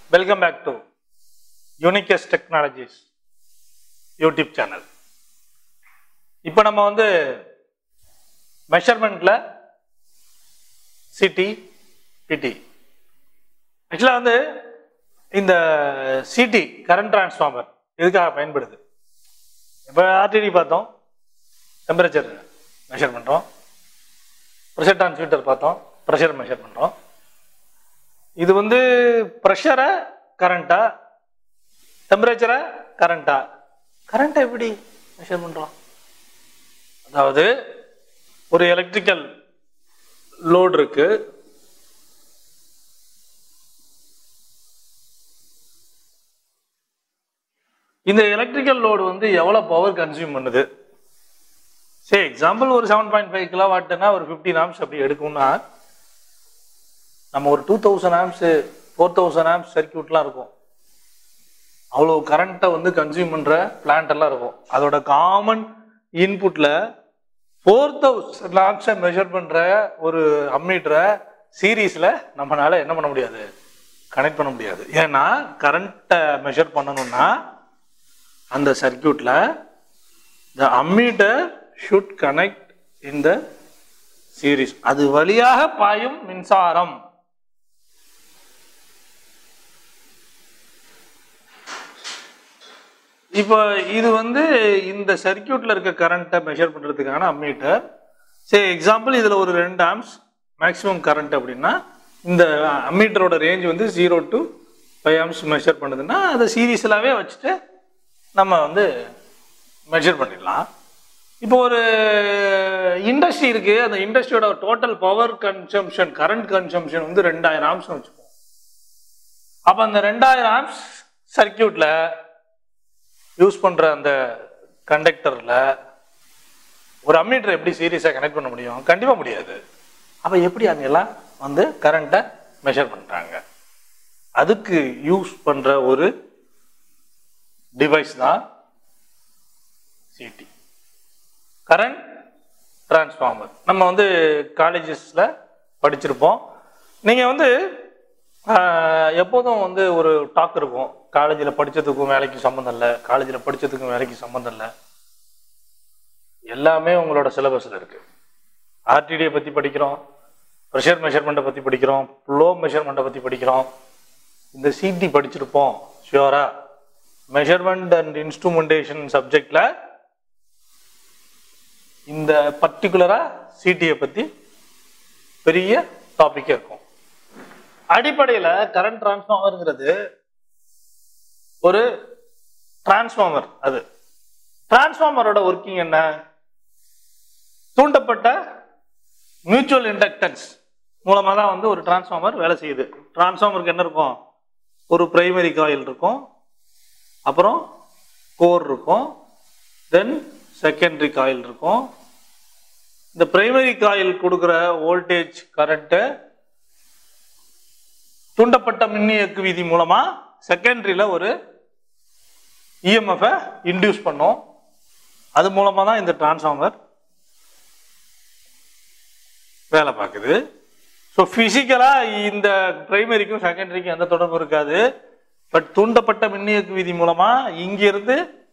welcome back to Unicus technologies YouTube channel இப்போ நம்ம வந்து மெஷர்மெண்ட்ல சிடி பிடி ஆக்சுவலாக வந்து இந்த சிடி கரண்ட் டிரான்ஸ்ஃபார்மர் எதுக்காக பயன்படுது இப்போ ஆர்டிடி பார்த்தோம் டெம்பரேச்சர் மெஷர் பண்ணுறோம் ப்ரெஷர் டிரான்ஸ்மிட்டர் பார்த்தோம் ப்ரெஷர் மெஷர் பண்ணுறோம் இது வந்து ப்ரெஷரை கரண்ட்டா டெம்பரேச்சரை கரண்ட்டா கரண்ட்டை எப்படி மெஷர் பண்ணுறோம் அதாவது ஒரு எலக்ட்ரிக்கல் லோடு இருக்கு இந்த எலக்ட்ரிக்கல் லோடு வந்து எவ்வளோ பவர் கன்சியூம் பண்ணுது சரி எக்ஸாம்பிள் ஒரு செவன் பாயிண்ட் ஃபைவ் கிலோ வாட்டுனா ஒரு ஃபிஃப்டின் ஆம்ஸ் அப்படி எடுக்கும்னா நம்ம ஒரு two thousand amps four thousand amps சர்க்கியூட்லாம் இருக்கும் அவ்வளோ கரண்ட்டை வந்து கன்சியூம் பண்ணுற பிளான்ட் எல்லாம் இருக்கும் அதோட காமன் இன்புட்டில் ஃபோர் தௌசண்ட் ஆம்ஸை மெஷர் பண்ணுற ஒரு அம்மீட்டரை சீரீஸில் நம்மளால என்ன பண்ண முடியாது கனெக்ட் பண்ண முடியாது ஏன்னா கரண்ட்டை மெஷர் பண்ணணும்னா அந்த சர்க்கியூட்டில் the ammeter should connect in the series அது வழியாக பாயும் மின்சாரம் இப்போ இது வந்து இந்த சர்க்கியூட்ல இருக்க கரண்ட்டை மெஷர் பண்றதுக்கான அம்மீட்டர் சரி எக்ஸாம்பிள் இதுல ஒரு ரெண்டு ஆம்ஸ் மேக்ஸிமம் கரண்ட் அப்படின்னா இந்த அம்மீட்டரோட ரேஞ்ச் வந்து zero to five amps measure பண்ணுதுன்னா அதை சீரீஸ்லாவே வச்சுட்டு நம்ம வந்து மெஷர் பண்ணிடலாம் இப்போ ஒரு இண்டஸ்ட்ரி இருக்கு அந்த இண்டஸ்ட்ரியோட total power consumption current consumption வந்து ரெண்டாயிரம் ஆம்ஸ் வச்சுப்போம் அப்போ அந்த ரெண்டாயிரம் ஆம்ஸ் சர்க்கியூட்ல யூஸ் பண்ற அந்த கண்டக்டர்ல ஒரு அம்மீட்டர் எப்படி சீரியஸாக கனெக்ட் பண்ண முடியும் கண்டிப்பா முடியாது அப்ப எப்படி அவங்க எல்லாம் வந்து கரண்ட்டை மெஷர் பண்றாங்க அதுக்கு யூஸ் பண்ற ஒரு டிவைஸ் தான் சிடி கரண்ட் டிரான்ஸ்ஃபார்மர் நம்ம வந்து காலேஜஸ்ல படிச்சிருப்போம் நீங்க வந்து ஆஹ், எப்போதும் வந்து ஒரு டாக் இருக்கும் காலேஜில் படிச்சதுக்கும் வேலைக்கும் சம்மந்தம் இல்லை காலேஜில் படிச்சதுக்கும் வேலைக்கும் சம்மந்தம் இல்லை எல்லாமே உங்களோட சிலபஸில் இருக்கு ஆர்டிடியை பற்றி படிக்கிறோம் ப்ரெஷர் மெஷர்மெண்ட்டை பற்றி படிக்கிறோம் ஃப்ளோ மெஷர்மெண்ட்டை பற்றி படிக்கிறோம் இந்த சிடி படிச்சிருப்போம் ஷியோரா மெஷர்மெண்ட் அண்ட் இன்ஸ்ட்ருமெண்டேஷன் சப்ஜெக்டில் இந்த பர்டிகுலரா சிடியை பற்றி பெரிய டாபிக்கே இருக்கும் அடிப்படையில் கரண்ட் டிரான்ஸ்ஃபார்மருங்கிறது ஒரு டிரான்ஸ்ஃபார்மர் அது டிரான்ஸ்ஃபார்மரோட ஒர்க்கிங் என்ன தூண்டப்பட்ட மியூச்சுவல் இண்டக்டன்ஸ் மூலமாக தான் வந்து ஒரு டிரான்ஸ்ஃபார்மர் வேலை செய்யுது டிரான்ஸ்ஃபார்மருக்கு என்ன இருக்கும் ஒரு பிரைமரி காயில் இருக்கும் அப்புறம் கோர் இருக்கும் தென் செகண்டரி காயில் இருக்கும் இந்த பிரைமரி காயில் கொடுக்குற வோல்டேஜ் கரண்ட்டு தூண்டப்பட்ட மின்னியக்கு விதி மூலமா செகண்டரியில ஒரு இஎம்எஃப் இன்டியூஸ் பண்ணும் அது மூலமா தான் இந்த டிரான்ஸ்ஃபார்மர் வேலை பார்க்குது ஸோ ஃபிசிக்கலா இந்த பிரைமரிக்கும் செகண்டரிக்கும் எந்த தொடர்பும் இருக்காது பட் தூண்டப்பட்ட மின்னியக்கு விதி மூலமா இங்கிருந்து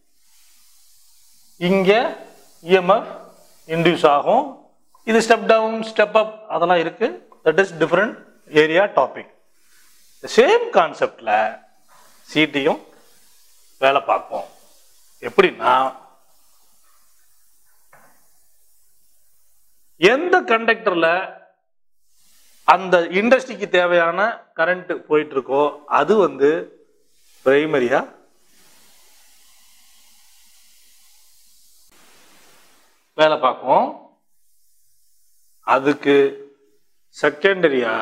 இங்க இஎம்எஃப் இன்டியூஸ் ஆகும் இது ஸ்டெப் டவுன் ஸ்டெப் அப் அதெல்லாம் இருக்கு that is different area topic same கான்செப்ட்ல சிடியும் வேலை பார்ப்போம் எப்படின்னா எந்த கண்டக்டர்ல அந்த இண்டஸ்ட்ரிக்கு தேவையான கரண்ட் போயிட்டு இருக்கோ அது வந்து பிரைமரியா வேலை பார்க்கும் அதுக்கு செகண்டரியா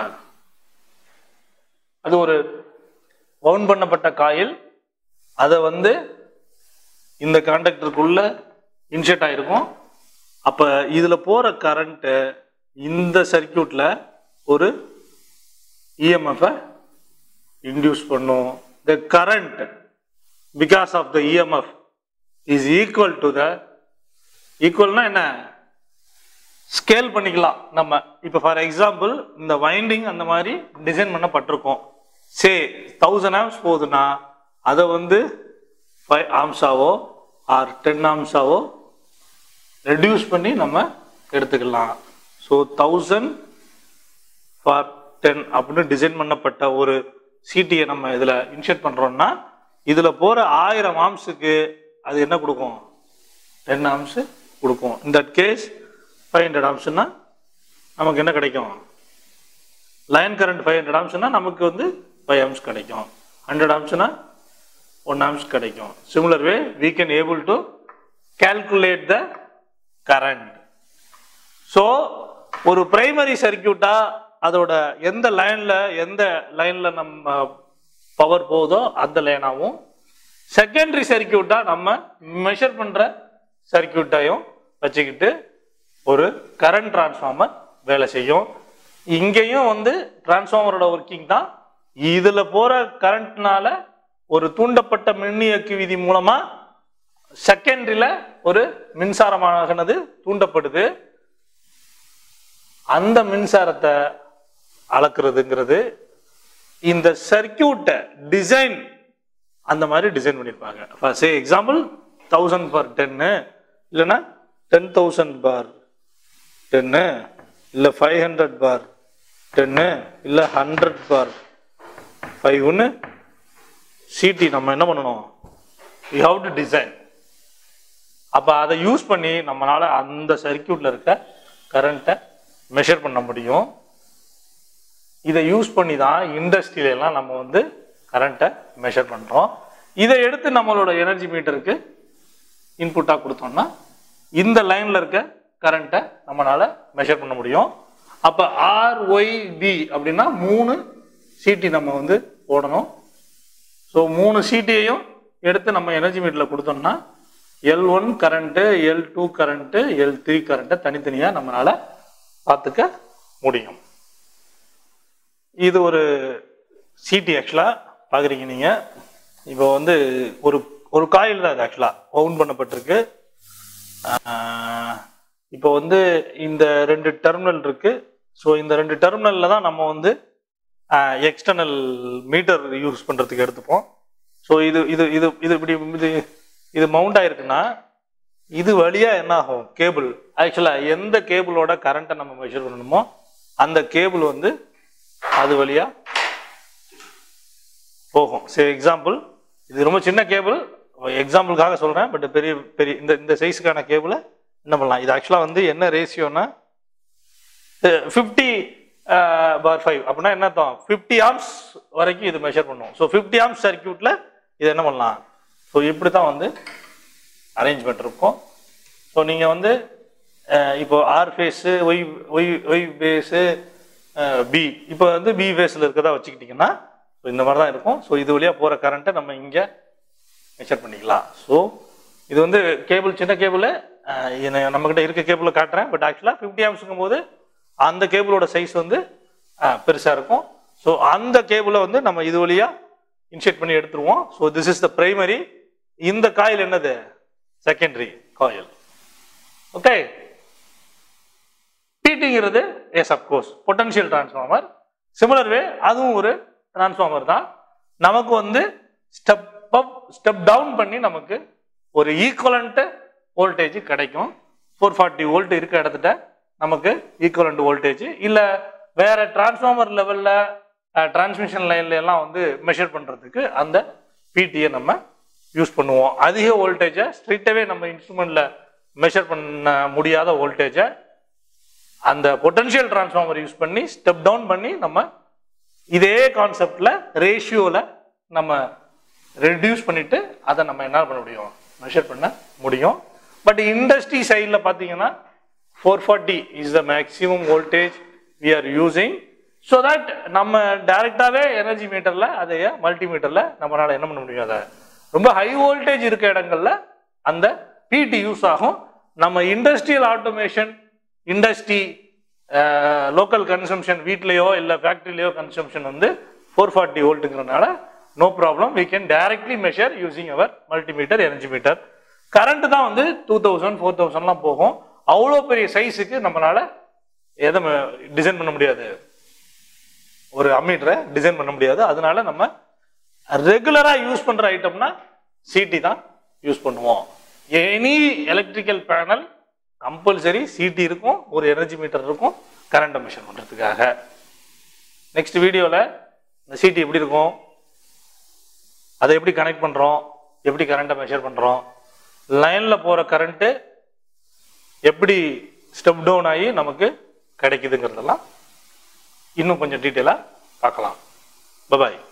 அது ஒரு பவுன் பண்ணப்பட்ட காயில் அதை வந்து இந்த கான்டாக்டருக்குள்ள இன்செர்ட் ஆயிருக்கும் அப்ப இதுல போற கரண்ட் இந்த சர்க்கியூட்ல ஒரு இஎம்எஃப் இன்டியூஸ் பண்ணும் the current because of the EMF is equal to the ஈக்குவல்னா என்ன ஸ்கேல் பண்ணிக்கலாம் நம்ம இப்போ ஃபார் எக்ஸாம்பிள் இந்த வைண்டிங் அந்த மாதிரி டிசைன் பண்ணப்பட்டிருக்கும் சே தௌசண்ட் ஆம்ஸ் போகுதுன்னா அதை வந்து ஃபைவ் ஆம்ஸாவோ ஆர் டென் ஆம்ஸாவோ ரெடியூஸ் பண்ணி நம்ம எடுத்துக்கலாம் ஸோ தௌசண்ட் ஃபார் டென் அப்படின்னு டிசைன் பண்ணப்பட்ட ஒரு சிடியை நம்ம இதில் இன்ஷர்ட் பண்ணுறோம்னா இதில் போகிற ஆயிரம் ஆம்ஸுக்கு அது என்ன கொடுக்கும் டென் ஆம்ஸு கொடுக்கும் இந்த கேஸ் ஃபைவ் ஹண்ட்ரட் ஆம்ஸ்னா நமக்கு என்ன கிடைக்கும் லைன் கரண்ட் ஃபைவ் ஹண்ட்ரட் ஆம்ஸ்னா நமக்கு வந்து ஃபைவ் ஆம்ஸ் கிடைக்கும் ஹண்ட்ரட் ஆம்ஸ்னா ஒன் ஆம்ஸ் கிடைக்கும் similar way we can able to calculate the current so ஒரு பிரைமரி சர்க்கியூட்டா அதோட எந்த லைன்ல எந்த லைன்ல நம்ம பவர் போகுதோ அந்த லைனாகவும் செகண்டரி சர்க்கியூட்டா நம்ம மெஷர் பண்ற சர்க்கியூட்டையும் வச்சுக்கிட்டு ஒரு கரண்ட் டிரான்ஸ்ஃபார்மர் வேலை செய்யும் இங்கேயும் வந்து டிரான்ஸ்ஃபார்மரோட ஒர்க்கிங் தான் இதுல போற கரண்ட்னால ஒரு தூண்டப்பட்ட மின்னியக்கு விதி மூலமா செகண்டரியில ஒரு மின்சாரமானது தூண்டப்படுது அந்த மின்சாரத்தை அளக்குறதுங்கிறது இந்த சர்க்கியூட்டை டிசைன் அந்த மாதிரி டிசைன் பண்ணியிருப்பாங்க சே எக்ஸாம்பிள் தௌசண்ட் பார் டென்னு இல்லைன்னா டென் தௌசண்ட் பார் டென்னு இல்லை ஃபைவ் ஹண்ட்ரட் பார் டென்னு இல்லை ஹண்ட்ரட் பார் ஃபைவ்னு சிடி நம்ம என்ன பண்ணணும் யூ ஹவ் டு டிசைன் அப்போ அதை யூஸ் பண்ணி நம்மளால அந்த சர்க்கியூட்ல இருக்க கரண்ட்டை மெஷர் பண்ண முடியும் இதை யூஸ் பண்ணி தான் இண்டஸ்ட்ரியில எல்லாம் நம்ம வந்து கரண்ட்டை மெஷர் பண்றோம் இதை எடுத்து நம்மளோட எனர்ஜி மீட்டருக்கு இன்புட்டா கொடுத்தோம்னா இந்த லைன்ல இருக்க கரண்ட்டை நம்மளால மெஷர் பண்ண முடியும் அப்ப ஆர் ஒய் பி அப்படின்னா மூணு சிடி நம்ம வந்து போடணும் ஸோ மூணு சிடியையும் எடுத்து நம்ம எனர்ஜி மீட்டரில் கொடுத்தோம்னா L one current L two current L three கரண்ட்டை தனித்தனியாக நம்மளால பார்த்துக்க முடியும் இது ஒரு சிடி ஆக்சுவலாக பார்க்குறீங்க நீங்கள் இப்போ வந்து ஒரு ஒரு காயில் தான் இது ஆக்சுவலாக ஓன் பண்ணப்பட்டிருக்கு ஆஹ் இப்போ வந்து இந்த ரெண்டு டெர்மினல் இருக்கு ஸோ இந்த ரெண்டு டெர்மினலில் தான் நம்ம வந்து எக்ஸ்டர்னல் மீட்டர் யூஸ் பண்ணுறதுக்கு எடுத்துப்போம் ஸோ இது இது இது இது இப்படி இது இது மவுண்ட் ஆயிருக்குன்னா இது வழியா என்ன ஆகும் கேபிள் ஆக்சுவலா எந்த கேபிளோட கரண்ட்டை நம்ம மெஷர் பண்ணணுமோ அந்த கேபிள் வந்து அது வழியா போகும் சரி எக்ஸாம்பிள் இது ரொம்ப சின்ன கேபிள் எக்ஸாம்பிளுக்காக சொல்றேன் பட் பெரிய பெரிய இந்த இந்த சைஸுக்கான கேபிளை என்ன பண்ணலாம் இது ஆக்சுவலா வந்து என்ன ரேஷியோனா ஃபிஃப்டி பார் ஃபைவ் அப்படின்னா என்ன அர்த்தம் ஃபிஃப்டி ஆம்ஸ் வரைக்கும் இது மெஷர் பண்ணுவோம் ஸோ ஃபிஃப்டி ஆம்ஸ் சர்க்கியூட்ல இது என்ன பண்ணலாம் ஸோ இப்படி தான் வந்து அரேஞ்ச்மெண்ட் இருக்கும் ஸோ நீங்கள் வந்து அஹ், இப்போ R phase Y Y Y phase B இப்போ வந்து பி ஃபேஸில் இருக்கிறதா வச்சுக்கிட்டிங்கன்னா ஸோ இந்த மாதிரி தான் இருக்கும் ஸோ இது வழியாக போகிற கரண்ட்டை நம்ம இங்கே மெஷர் பண்ணிக்கலாம் ஸோ இது வந்து கேபிள் சின்ன கேபிள் நம்மக்கிட்ட இருக்க கேபிளை காட்டுறேன் பட் ஆக்சுவலாக ஃபிஃப்டி ஆம்ஸுங்கும் போது அந்த கேபிளோட சைஸ் வந்து பெருசாக இருக்கும் ஸோ அந்த கேபிளை வந்து நம்ம இது வழியாக இன்ஷெக்ட் பண்ணி எடுத்துருவோம் so this is the primary இந்த காயில் என்னது செகண்டரி காயில் ஓகே பிடிங்கிறது yes of course potential transformer similar way அதுவும் ஒரு டிரான்ஸ்ஃபார்மர் தான் நமக்கு வந்து ஸ்டெப் அப் ஸ்டெப் டவுன் பண்ணி நமக்கு ஒரு ஈக்குவலண்ட் வோல்டேஜ் கிடைக்கும் ஃபோர் ஃபார்ட்டி வோல்ட் இருக்க இடத்துல நமக்கு ஈக்குவலண்ட் வோல்டேஜ் இல்லை வேற டிரான்ஸ்ஃபார்மர் லெவலில் டிரான்ஸ்மிஷன் லைன்ல எல்லாம் வந்து மெஷர் பண்ணுறதுக்கு அந்த பிடியை நம்ம யூஸ் பண்ணுவோம் அதிக வோல்டேஜை ஸ்ட்ரிக்டாகவே நம்ம இன்ஸ்ட்ருமெண்ட்ல மெஷர் பண்ண முடியாத வோல்டேஜை அந்த பொட்டன்ஷியல் டிரான்ஸ்ஃபார்மர் யூஸ் பண்ணி ஸ்டெப் டவுன் பண்ணி நம்ம இதே கான்செப்ட்ல ரேஷியோல நம்ம ரெடியூஸ் பண்ணிட்டு அதை நம்ம என்ன பண்ண முடியும் மெஷர் பண்ண முடியும் பட் இண்டஸ்ட்ரி சைடில் பார்த்தீங்கன்னா four forty is the maximum voltage we are using so that நம்ம டைரெக்டாகவே எனர்ஜி மீட்டரில் அதைய மல்டிமீட்டரில் நம்மளால என்ன பண்ண முடியும் அதை ரொம்ப ஹை வோல்டேஜ் இருக்க இடங்கள்ல அந்த பிடி யூஸ் ஆகும் நம்ம industrial automation industry local consumption வீட்லேயோ இல்லை ஃபேக்ட்ரிலேயோ கன்சம்ஷன் வந்து ஃபோர் ஃபார்ட்டி வோல்ட்டுங்கிறனால no problem we can directly measure using our multimeter energy meter current தான் வந்து டூ தௌசண்ட் ஃபோர் தௌசண்ட்லாம் போகும் அவ்வளோ பெரிய சைஸுக்கு நம்மளால எதை டிசைன் பண்ண முடியாது ஒரு அம்மீட்டரை டிசைன் பண்ண முடியாது அதனால நம்ம ரெகுலராக யூஸ் பண்ணுற ஐட்டம்னா சிடி தான் யூஸ் பண்ணுவோம் any electrical panel compulsory CT இருக்கும் ஒரு எனர்ஜி மீட்டர் இருக்கும் கரண்ட்டை மெஷர் பண்ணுறதுக்காக நெக்ஸ்ட் வீடியோவில் இந்த சிடி எப்படி இருக்கும் அதை எப்படி கனெக்ட் பண்ணுறோம் எப்படி கரண்ட்டை மெஷர் பண்ணுறோம் லைனில் போகிற கரண்ட்டு எப்படி ஸ்டெப் டவுன் ஆகி நமக்கு கிடைக்குதுங்கிறதெல்லாம் இன்னும் கொஞ்சம் டீட்டெயிலாக பார்க்கலாம் பபாய்